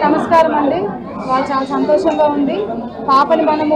నమస్కారం అండి వాళ్ళు చాలా సంతోషంగా ఉంది పాపని మనము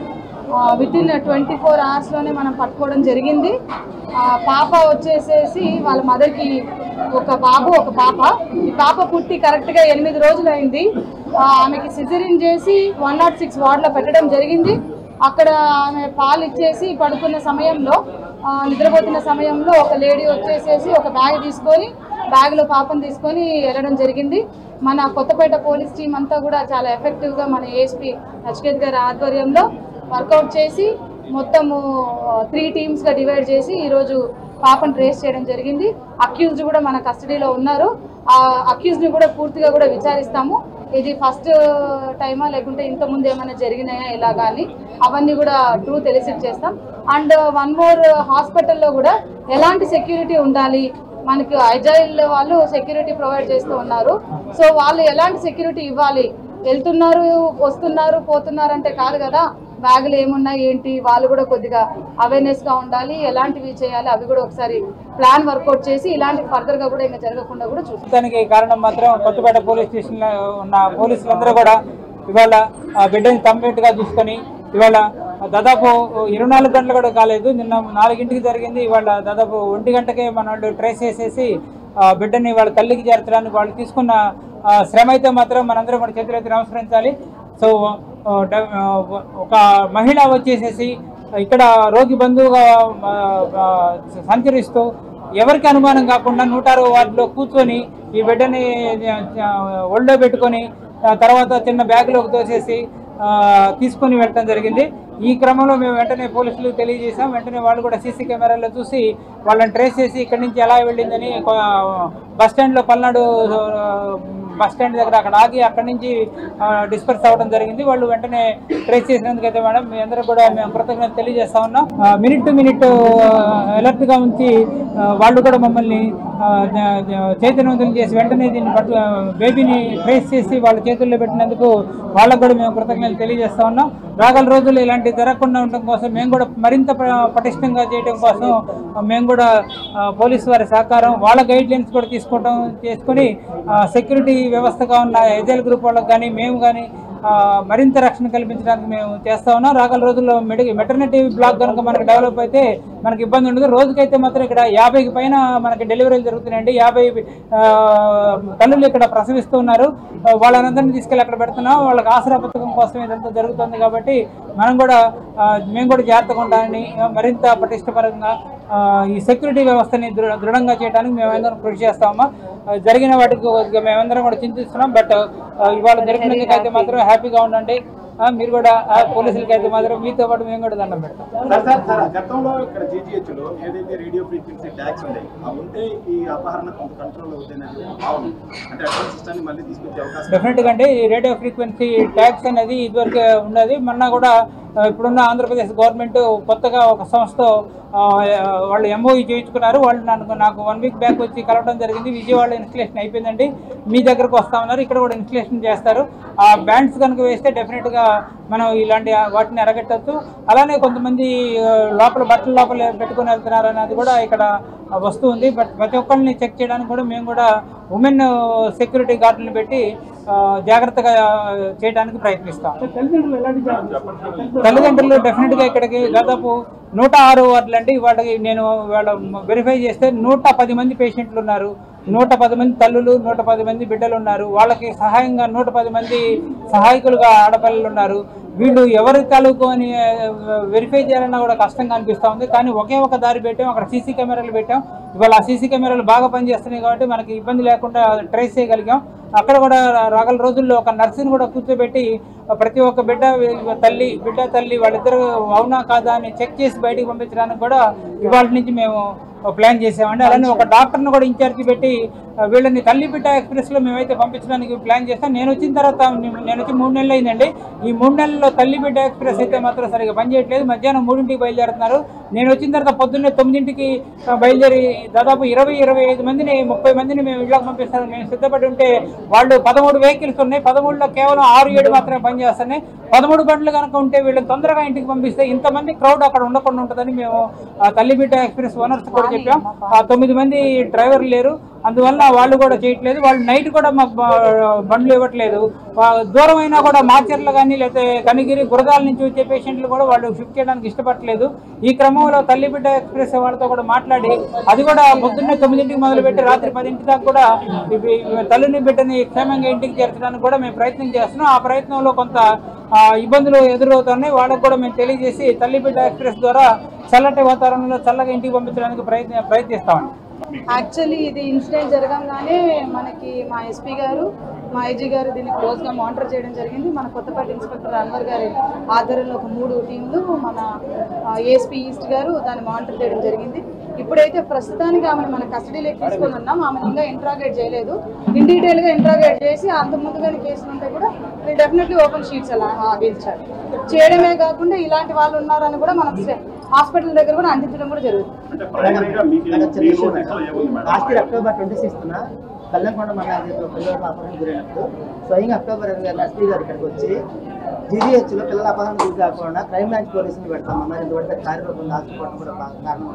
విత్ ఇన్ ట్వంటీ ఫోర్ అవర్స్లోనే మనం పట్టుకోవడం జరిగింది ఆ, పాప వచ్చేసేసి వాళ్ళ మదర్కి ఒక బాబు ఒక పాప ఈ పాప పుట్టి కరెక్ట్గా ఎనిమిది రోజులు అయింది ఆ, ఆమెకి సిజరిన్ చేసి వన్ నాట్ సిక్స్ వార్డులో పెట్టడం జరిగింది అక్కడ ఆమె పాలు ఇచ్చేసి పడుకున్న సమయంలో ఆ, నిద్రపోతున్న సమయంలో ఒక లేడీ వచ్చేసేసి ఒక బ్యాగ్ తీసుకొని బ్యాగ్లో పాపను తీసుకొని వెళ్ళడం జరిగింది మన కొత్తపేట పోలీస్ టీం అంతా కూడా చాలా ఎఫెక్టివ్గా మన ఏఎస్పీ నచికేత్ గారి ఆధ్వర్యంలో వర్కౌట్ చేసి మొత్తము త్రీ టీమ్స్గా డివైడ్ చేసి ఈరోజు పాపను ట్రేస్ చేయడం జరిగింది అక్యూజ్డ్ కూడా మన కస్టడీలో ఉన్నారు ఆ అక్యూజ్ని కూడా పూర్తిగా కూడా విచారిస్తాము ఇది ఫస్ట్ టైమా లేకుంటే ఇంతకుముందు ఏమైనా జరిగినాయా ఇలా కానీ అవన్నీ కూడా ట్రూత్ ఎలిసిట్ చేస్తాం అండ్ వన్ మోర్ హాస్పిటల్లో కూడా ఎలాంటి సెక్యూరిటీ ఉండాలి మనకి ఐజైల్ వాళ్ళు సెక్యూరిటీ ప్రొవైడ్ చేస్తూ ఉన్నారు సో వాళ్ళు ఎలాంటి సెక్యూరిటీ ఇవ్వాలి వెళ్తున్నారు వస్తున్నారు పోతున్నారు అంటే కాదు కదా బ్యాగులు ఏమున్నాయి ఏంటి వాళ్ళు కూడా కొద్దిగా అవేర్నెస్ గా ఉండాలి ఎలాంటివి చేయాలి అవి కూడా ఒకసారి ప్లాన్ వర్కౌట్ చేసి ఇలాంటి ఫర్దర్ గా కూడా ఇంకా జరగకుండా కూడా చూస్తాం దానికి కారణం మాత్రం కొత్తపేట పోలీస్ స్టేషన్లో ఉన్న పోలీసులందరూ కూడా ఇవాళ ఆ బిడ్డని కంప్లీట్ గా చూసుకొని ఇవాళ దాదాపు ఇరవై నాలుగు గంటలు కూడా కాలేదు నిన్న నాలుగింటికి జరిగింది ఇవాళ దాదాపు ఒంటి గంటకే మన వాళ్ళు ట్రేస్ చేసేసి ఆ బిడ్డని వాళ్ళ తల్లికి చేర్చడానికి వాళ్ళు తీసుకున్న ఆ, శ్రమ అయితే మాత్రం మనందరం కూడా చేతులైతే నమస్కరించాలి సో ఆ, డ- ఆ, ఒక మహిళ వచ్చేసేసి ఇక్కడ రోగి బంధువుగా ఆ, ఆ, సంచరిస్తూ ఎవరికి అనుమానం కాకుండా నూట అరవై వార్డులో కూర్చొని ఈ బిడ్డని ఆ, ఒళ్ళో పెట్టుకొని ఆ తర్వాత చిన్న బ్యాగ్లోకి తోసేసి ఆ, తీసుకొని వెళ్ళడం జరిగింది ఈ క్రమంలో మేము వెంటనే పోలీసులకు తెలియజేసాం వెంటనే వాళ్ళు కూడా సీసీ కెమెరాలో చూసి వాళ్ళని ట్రేస్ చేసి ఇక్కడి నుంచి ఎలా వెళ్ళిందని కొ- బస్ స్టాండ్లో పల్నాడు ఆ, బస్ స్టాండ్ దగ్గర అక్కడ ఆగి అక్కడి నుంచి డిస్పర్స్ అవ్వడం జరిగింది వాళ్ళు వెంటనే ట్రేస్ చేసినందుకైతే మేడం మీ అందరూ కూడా మేము కృతజ్ఞత తెలియజేస్తా ఉన్నాం మినిట్ టు మినిట్ అలర్ట్ గా ఉంచి ఆ, వాళ్ళు కూడా మమ్మల్ని ఆ, జ- జ- చైతన్యవంతులు చేసి వెంటనే దీన్ని పట్టు ఆ, బేబీని ట్రేస్ చేసి వాళ్ళ చేతుల్లో పెట్టినందుకు వాళ్ళకు కూడా మేము కృతజ్ఞతలు తెలియజేస్తా ఉన్నాం రాగల రోజుల్లో ఇలాంటి జరగకుండా ఉండడం కోసం మేము కూడా మరింత ప- పటిష్టంగా చేయడం కోసం ఆ, మేము కూడా ఆ, పోలీసు వారి సహకారం వాళ్ళ గైడ్ లైన్స్ కూడా తీసుకోవడం చేసుకొని సెక్యూరిటీ వ్యవస్థగా ఉన్న ఎజల్ గ్రూప్ వాళ్ళకి కానీ మేము కానీ ఆ, మరింత రక్షణ కల్పించడానికి మేము చేస్తా ఉన్నాం రాగల రోజుల్లో మెడి మెటర్నిటీ బ్లాక్ కనుక మనకి డెవలప్ అయితే మనకి ఇబ్బంది ఉండదు రోజుకైతే మాత్రం ఇక్కడ యాభైకి పైన మనకి డెలివరీలు జరుగుతున్నాయండి యాభై ఆ, తల్లులు ఇక్కడ ప్రసవిస్తూ ఉన్నారు ఆ, వాళ్ళనందరినీ తీసుకెళ్ళి అక్కడ పెడుతున్నాం వాళ్ళకి ఆసరా పథకం కోసం ఇదంతా జరుగుతుంది కాబట్టి మనం కూడా ఆ, మేము కూడా జాగ్రత్తగా ఉంటామని ఆ, మరింత పటిష్టపరంగా ఆ, ఈ సెక్యూరిటీ వ్యవస్థని దృఢ దృఢంగా చేయడానికి మేమందరం కృషి చేస్తామమ్మా ఆ, జరిగిన వాటికి కొద్దిగా మేమందరం కూడా చింతిస్తున్నాం బట్ ఇవాళ జరిగినందుకైతే మాత్రం హ్యాపీగా ఉండండి ఆ, మీరు కూడా ఆ, పోలీసులకి అయితే మాత్రం మీతో పాటు మేము కూడా దండం పెడతాం సార్ సార్ సార్ గతంలో ఇక్కడ జీజీహెచ్ లో ఏదైతే రేడియో ఫ్రీక్వెన్సీ ట్యాక్స్ ఉన్నాయి అవి ఉంటే ఈ అపహరణ కొంత కంట్రోల్ అవుతుందనేది భావన అంటే అటువంటి సిస్టాన్ని మళ్ళీ తీసుకొచ్చే అవకాశం డెఫినెట్గా అంటే ఈ రేడియో ఫ్రీక్వెన్సీ ట్యాక్స్ అనేది ఇదివరకు ఉన్నది మొన్న కూడా ఆ, ఇప్పుడున్న ఆంధ్రప్రదేశ్ గవర్నమెంట్ కొత్తగా ఒక సంస్థ ఆ, వాళ్ళు ఎంఓఈ చేయించుకున్నారు వాళ్ళు నాకు నాకు వన్ వీక్ బ్యాక్ వచ్చి కలవడం జరిగింది విజయవాడలో ఇన్స్టలేషన్ అయిపోయిందండి మీ దగ్గరకు వస్తా ఉన్నారు ఇక్కడ కూడా ఇన్స్టలేషన్ చేస్తారు ఆ బ్యాండ్స్ కనుక వేస్తే డెఫినెట్గా మనం ఇలాంటి వాటిని అరగట్టచ్చు అలానే కొంతమంది ఆ, లోపల బట్టల లోపల పెట్టుకుని వెళ్తున్నారు అనేది కూడా ఇక్కడ వస్తూ ఉంది బట్ ప్రతి ఒక్కరిని చెక్ చేయడానికి కూడా మేము కూడా ఉమెన్ సెక్యూరిటీ గార్డులను పెట్టి ఆ, జాగ్రత్తగా చేయడానికి ప్రయత్నిస్తాం తల్లిదండ్రులు డెఫినెట్గా ఇక్కడికి దాదాపు నూట ఆరు వార్డులు అండి వాళ్ళకి నేను వాళ్ళ వెరిఫై చేస్తే నూట పది మంది పేషెంట్లు ఉన్నారు నూట పది మంది తల్లులు నూట పది మంది బిడ్డలు ఉన్నారు వాళ్ళకి సహాయంగా నూట పది మంది సహాయకులుగా ఆడపిల్లలు ఉన్నారు వీళ్ళు ఎవరి తాలూకు అని వెరిఫై చేయాలన్నా కూడా కష్టంగా అనిపిస్తూ ఉంది కానీ ఒకే ఒక దారి పెట్టాం అక్కడ సీసీ కెమెరాలు పెట్టాం ఇవాళ ఆ సీసీ కెమెరాలు బాగా పనిచేస్తున్నాయి కాబట్టి మనకి ఇబ్బంది లేకుండా ట్రేస్ చేయగలిగాం అక్కడ కూడా రాగల రోజుల్లో ఒక నర్సుని కూడా కూర్చోబెట్టి ప్రతి ఒక్క బిడ్డ తల్లి బిడ్డ తల్లి వాళ్ళిద్దరు అవునా కాదా అని చెక్ చేసి బయటికి పంపించడానికి కూడా ఇవాళ నుంచి మేము ప్లాన్ చేసామండి అలానే ఒక డాక్టర్ని కూడా ఇన్ఛార్జి పెట్టి ఆ, వీళ్ళని తల్లి బిడ్డ ఎక్స్ప్రెస్లో మేమైతే పంపించడానికి ప్లాన్ చేస్తాం నేను వచ్చిన తర్వాత నేను వచ్చి మూడు నెలలు అయిందండి ఈ మూడు నెలల్లో తల్లి బిడ్డ ఎక్స్ప్రెస్ అయితే మాత్రం సరిగా పనిచేయట్లేదు మధ్యాహ్నం మూడింటికి బయలుదేరుతున్నారు నేను వచ్చిన తర్వాత పొద్దున్నే తొమ్మిదింటికి ఆ, బయలుదేరి దాదాపు ఇరవై ఇరవై ఐదు మందిని ముప్పై మందిని మేము ఇళ్ళకి పంపిస్తాను మేము సిద్ధపడి ఉంటే వాళ్ళు పదమూడు వెహికల్స్ ఉన్నాయి పదమూడులో కేవలం ఆరు ఏడు మాత్రమే పనిచేస్తున్నాయి పదమూడు బండ్లు కనుక ఉంటే వీళ్ళని తొందరగా ఇంటికి పంపిస్తే ఇంతమంది క్రౌడ్ అక్కడ ఉండకుండా ఉంటుందని మేము ఆ, తల్లిబిడ్డ ఎక్స్ప్రెస్ ఓనర్స్ కూడా చెప్పాం ఆ తొమ్మిది మంది డ్రైవర్లు లేరు అందువల్ల వాళ్ళు కూడా చేయట్లేదు వాళ్ళు నైట్ కూడా మాకు బ- బండ్లు ఇవ్వట్లేదు వా- దూరం అయినా కూడా మార్చర్లు కానీ లేకపోతే కనిగిరి గురదాల నుంచి వచ్చే పేషెంట్లు కూడా వాళ్ళు షిఫ్ట్ చేయడానికి ఇష్టపడట్లేదు ఈ క్రమంలో తల్లిబిడ్డ ఎక్స్ప్రెస్ వాళ్ళతో కూడా మాట్లాడి అది కూడా పొద్దున్నే తొమ్మిదింటికి మొదలుపెట్టి రాత్రి పదింటి దాకా కూడా ఇవి- ఇవి తల్లిని బిడ్డని క్షేమంగా ఇంటికి చేర్చడానికి కూడా మేము ప్రయత్నం చేస్తున్నాం ఆ ప్రయత్నంలో కొంత ఆ, ఇబ్బందులు ఎదురవుతున్నాయి వాళ్ళకు కూడా మేము తెలియజేసి తల్లి బిడ్డ ఎక్స్ప్రెస్ ద్వారా చల్లటి వాతావరణంలో చల్లగా ఇంటికి పంపించడానికి ప్రయత్న ప్రయత్నిస్తామండి యాక్చువల్లీ ఇది ఇన్సిడెంట్ జరగంగానే మనకి మా ఎస్పీ గారు మా ఐజీ గారు దీన్ని క్లోజ్గా మానిటర్ చేయడం జరిగింది మన కొత్తపేట ఇన్స్పెక్టర్ అన్వర్ గారి ఆధ్వర్యంలో ఒక మూడు టీంలు మన ఏఎస్పీ ఈస్ట్ గారు దాన్ని మానిటర్ చేయడం జరిగింది ఇప్పుడైతే ప్రస్తుతానికి ఆమెను మన కస్టడీలోకి తీసుకొని ఉన్నాం ఆమెను ఇంకా ఇంట్రాగేట్ చేయలేదు ఇన్ డీటెయిల్గా ఇంట్రాగేట్ చేసి అంత ముందుగానే కేసులు ఉంటే కూడా వీళ్ళు డెఫినెట్లీ ఓపెన్ షీట్స్ అలా ఆగించారు చేయడమే కాకుండా ఇలాంటి వాళ్ళు ఉన్నారని కూడా మనం హాస్పిటల్ దగ్గర కూడా అందించడం కూడా జరుగుతుంది అంటే ప్రైమరీగా మీకు మేడం, చిన్న మీ విషయం నోటీసులో ఏముంది madam. Last year madam October twenty sixth Kalyanakonda మండలం పిల్లల అపహరణ గురైనప్పుడు స్వయంగా అక్టోబర్ ఇరవై గారు ఎస్పీ గారు ఇక్కడికి వచ్చి జీజీహెచ్ లో పిల్లల అపహరణ గురి కాకుండా క్రైమ్ బ్రాంచ్ పోలీసులు పెడతామన్నారు ఎందుకంటే కార్యరూపం దాచుకోవడం కూడా బాగా కారణం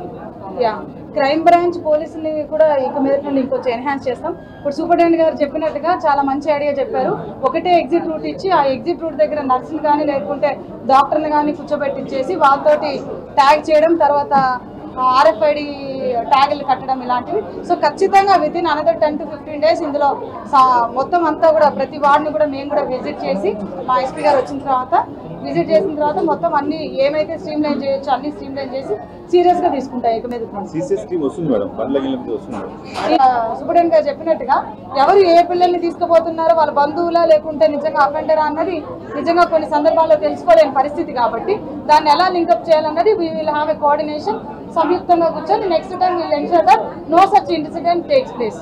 యా క్రైమ్ బ్రాంచ్ పోలీసుల్ని కూడా ఇక మీద నుండి ఇంకొంచెం ఎన్హాన్స్ చేస్తాం ఇప్పుడు సూపరింటెండెంట్ గారు చెప్పినట్టుగా చాలా మంచి ఐడియా చెప్పారు ఒకటే ఎగ్జిట్ రూట్ ఇచ్చి ఆ ఎగ్జిట్ రూట్ దగ్గర నర్సులు కానీ లేకుంటే డాక్టర్ని కానీ కూర్చోబెట్టించేసి వాళ్ళతోటి ట్యాగ్ చేయడం తర్వాత ఆర్ఎఫ్ఐడి ట్యాగులు కట్టడం ఇలాంటివి సో ఖచ్చితంగా within another ten to fifteen days ఇందులో సా- మొత్తం అంతా కూడా ప్రతి వార్డుని కూడా మేము కూడా విజిట్ చేసి మా ఎస్పీ గారు వచ్చిన తర్వాత విజిట్ చేసిన తర్వాత మొత్తం అన్ని ఏమైతే స్ట్రీమ్ లైన్ చేయొచ్చో అన్ని స్ట్రీమ్ లైన్ చేసి సీరియస్ గా తీసుకుంటాయి ఇక మీద సీసీఎస్ టీమ్ వస్తుంది మేడం బండ్ల గిళ్ళ మీద వస్తుంది మేడం సూపరింటెండెంట్ గారు చెప్పినట్టుగా ఎవరు ఏ పిల్లల్ని తీసుకుపోతున్నారో వాళ్ళ బంధువులా లేకుంటే నిజంగా అఫెండరా అన్నది నిజంగా కొన్ని సందర్భాల్లో తెలుసుకోలేని పరిస్థితి కాబట్టి దాన్ని ఎలా లింకప్ చేయాలన్నది we will have a coordination సంయుక్తంగా కూర్చొని next time will ensure that no such incident takes place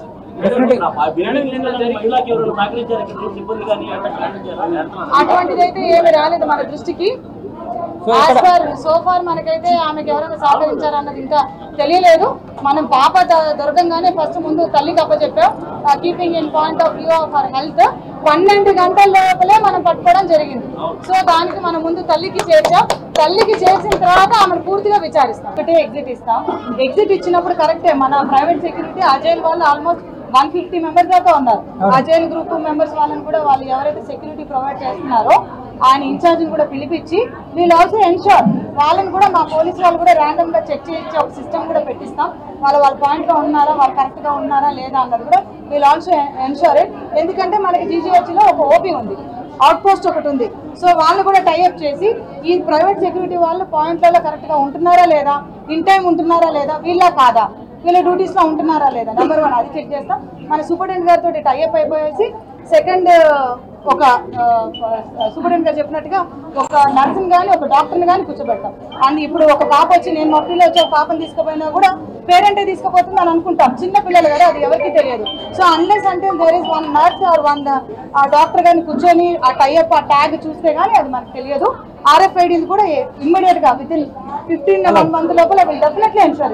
అటువంటిది అయితే ఏమి రాలేదు మన దృష్టికి యాజ్ ఫర్ సో ఫార్ మనకైతే ఆమెకి ఎవరైనా సహకరించారు అన్నది ఇంకా తెలియలేదు మనం పాప ద- దొరకంగానే ఫస్ట్ ముందు తల్లికి అప్పచెప్పాం keeping in point of view of our health పన్నెండు గంటల లోపలే మనం పట్టుకోవడం జరిగింది సో దానికి మనం ముందు తల్లికి చేర్చాం తల్లికి చేర్చిన తర్వాత ఆమెను పూర్తిగా విచారిస్తాం ఒకటే ఎగ్జిట్ ఇస్తాం ఎగ్జిట్ ఇచ్చినప్పుడు కరెక్టే మన ప్రైవేట్ సెక్యూరిటీ అజయ్ వాళ్ళు ఆల్మోస్ట్ వన్ ఫిఫ్టీ మెంబర్స్ దాకా ఉన్నారు అజయ్ గ్రూప్ మెంబర్స్ వాళ్ళని కూడా వాళ్ళు ఎవరైతే సెక్యూరిటీ ప్రొవైడ్ చేస్తున్నారో ఆయన ఇన్ఛార్జ్ని కూడా పిలిపించి వీళ్ళు ఆల్సో ఎన్షోర్ వాళ్ళని కూడా మా పోలీస్ వాళ్ళు కూడా ర్యాండమ్ గా చెక్ చేయించి ఒక సిస్టమ్ కూడా పెట్టిస్తాం వాళ్ళ వాళ్ళ పాయింట్ గా ఉన్నారా వాళ్ళు కరెక్ట్ గా ఉన్నారా లేదా అన్నది కూడా వీళ్ళు ఆల్సో ఎన్షోర్ ఎందుకంటే మనకి జీజీహెచ్ లో ఒక ఓపీ ఉంది అవుట్ పోస్ట్ ఒకటి ఉంది సో వాళ్ళు కూడా టైఅప్ చేసి ఈ ప్రైవేట్ సెక్యూరిటీ వాళ్ళు పాయింట్లలో కరెక్ట్ గా ఉంటున్నారా లేదా ఇన్ టైం ఉంటున్నారా లేదా వీళ్ళ కాదా వీళ్ళ డ్యూటీస్ లో ఉంటున్నారా లేదా నెంబర్ వన్ అది చెక్ చేస్తాం మన సూపరింటెండెంట్ గారితో టైఅప్ అయిపోయేసి సెకండ్ ఒక సూపరింటెండెంట్ గారు చెప్పినట్టుగా ఒక నర్సుని కానీ ఒక డాక్టర్ని కానీ కూర్చోబెడతాం అండ్ ఇప్పుడు ఒక పాప వచ్చి నేను నొప్పిలో వచ్చి ఒక పాపని తీసుకుపోయినా కూడా పేరెంటే తీసుకుపోతుంది అని అనుకుంటాం చిన్న పిల్లలు కదా అది ఎవరికి తెలియదు సో అన్లెస్ అంటే there is one nurse or one uh doctor కానీ కూర్చొని ఆ టైఅప్ ఆ ట్యాగ్ చూస్తే కానీ అది మనకు తెలియదు ఆర్ఎఫ్ఐడి కూడా ఇమ్మీడియట్ గా within fifteen one month లోపల విల్ డెఫినెట్లీ ఎన్షూర్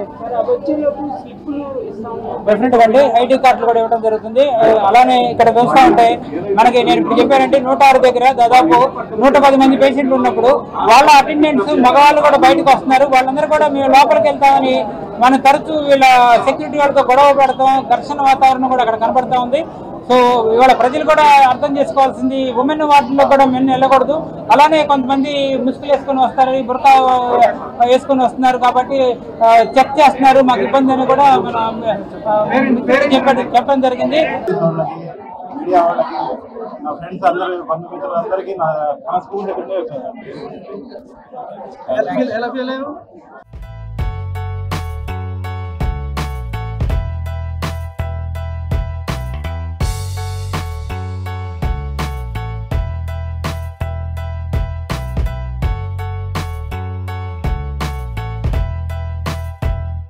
డెఫినెట్ గా అండి ఐడి కార్డులు కూడా ఇవ్వడం జరుగుతుంది ఆ, అలానే ఇక్కడ చూస్తూ ఉంటే మనకి నేను ఇప్పుడు చెప్పానంటే నూట ఆరు దగ్గర దాదాపు నూట పది మంది పేషెంట్లు ఉన్నప్పుడు వాళ్ళ అటెండెంట్స్ మగవాళ్ళు కూడా బయటకు వస్తున్నారు వాళ్ళందరూ కూడా మేము లోపలికి వెళ్తామని మనం తరచూ వీళ్ళ సెక్యూరిటీ వాళ్ళతో గొడవ పెడతాం ఘర్షణ వాతావరణం కూడా అక్కడ కనబడతా ఉంది సో ఇవాళ ప్రజలు కూడా అర్థం చేసుకోవాల్సింది ఉమెన్ వార్డులో కూడా మెన్ వెళ్ళకూడదు అలానే కొంతమంది ముసుగులు వేసుకొని వస్తారు బురకా వేసుకొని వస్తున్నారు కాబట్టి చెక్ చేస్తున్నారు మాకు ఇబ్బంది అని కూడా మన ఆ, చెప్పడం చెప్పడం జరిగింది మీడియా వాళ్ళకి నా ఫ్రెండ్స్ అందరూ బంధుమిత్రులందరికీ నా మనస్ఫూర్తి ఎలా ఫీల్ అయ్యావు